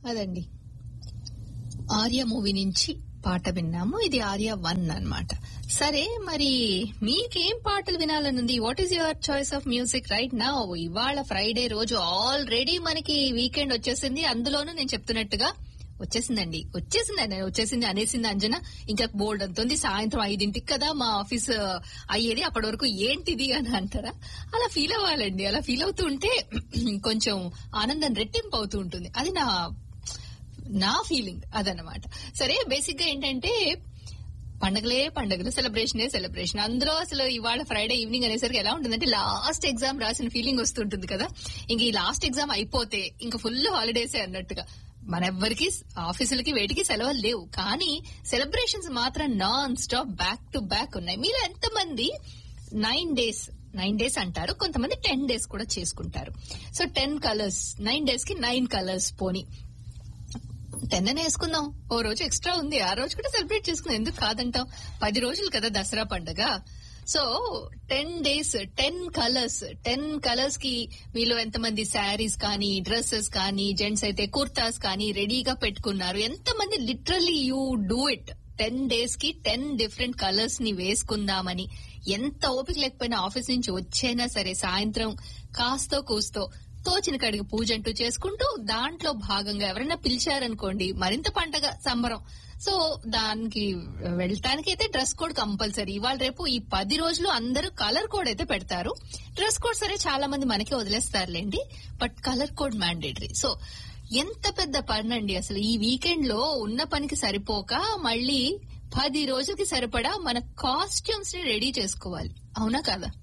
అదండి ఆర్య మూవీ నుంచి పాట విన్నాము ఇది ఆర్య వన్ అన్నమాట సరే మరి మీకేం పాటలు వినాలనుంది what is your choice of music right నా ఇవాళ ఫ్రైడే రోజు ఆల్రెడీ మనకి వీకెండ్ వచ్చేసింది అందులోనూ నేను చెప్తున్నట్టుగా వచ్చేసిందండి వచ్చేసిందండి వచ్చేసింది అనేసింది అంజన ఇంకా బోర్డు అంతుంది సాయంత్రం ఐదింటికి కదా మా ఆఫీస్ అయ్యేది అప్పటి వరకు ఏంటిది అని అంటారా అలా ఫీల్ అవ్వాలండి అలా ఫీల్ అవుతూ ఉంటే కొంచెం ఆనందం రెట్టింపు అవుతూ ఉంటుంది అది నా నా ఫీలింగ్ అదనమాట సరే బేసిక్ గా ఏంటంటే పండగలే పండగలు సెలబ్రేషనే సెలబ్రేషన్ అందులో అసలు ఇవాళ ఫ్రైడే ఈవినింగ్ అనేసరికి ఎలా ఉంటుందంటే లాస్ట్ ఎగ్జామ్ రాసిన ఫీలింగ్ వస్తుంటుంది కదా ఇంక ఈ లాస్ట్ ఎగ్జామ్ అయిపోతే ఇంకా ఫుల్ హాలిడేసే అన్నట్టుగా మనెవ్వరికి ఆఫీసులకి వేటికి సెలవులు లేవు కానీ సెలబ్రేషన్స్ మాత్రం non stop back to back ఉన్నాయి మీరు ఎంతమంది నైన్ డేస్ నైన్ డేస్ అంటారు కొంతమంది టెన్ డేస్ కూడా చేసుకుంటారు so ten colours nine days కి నైన్ కలర్స్ పోని టెన్ అని వేసుకుందాం ఓ రోజు ఎక్స్ట్రా ఉంది ఆ రోజు కూడా సెలబ్రేట్ చేసుకుందాం ఎందుకు కాదంటాం పది రోజులు కదా దసరా పండగ so ten days ten colours ten colours కి మీలో ఎంతమంది శారీస్ కానీ డ్రెస్సెస్ కానీ జెంట్స్ అయితే కుర్తాస్ కానీ రెడీగా పెట్టుకున్నారు ఎంతమంది literally you do it ten days కి టెన్ డిఫరెంట్ కలర్స్ ని వేసుకుందామని ఎంత ఓపిక లేకపోయినా ఆఫీస్ నుంచి వచ్చైనా సరే సాయంత్రం కాస్తో కూస్తో తోచిన కడిగి పూజ అంటూ చేసుకుంటూ దాంట్లో భాగంగా ఎవరైనా పిలిచారనుకోండి మరింత పండగ సంబరం సో దానికి వెళ్ళటానికి అయితే డ్రెస్ కోడ్ కంపల్సరీ ఇవాళ రేపు ఈ పది రోజులు అందరూ కలర్ కోడ్ అయితే పెడతారు డ్రెస్ కోడ్ సరే చాలా మంది మనకే వదిలేస్తారులేండి but colour code mandatory so ఎంత పెద్ద పని అండి అసలు ఈ వీకెండ్ లో ఉన్న పనికి సరిపోక మళ్ళీ పది రోజులకి సరిపడా మన కాస్ట్యూమ్స్ ని రెడీ చేసుకోవాలి అవునా కదా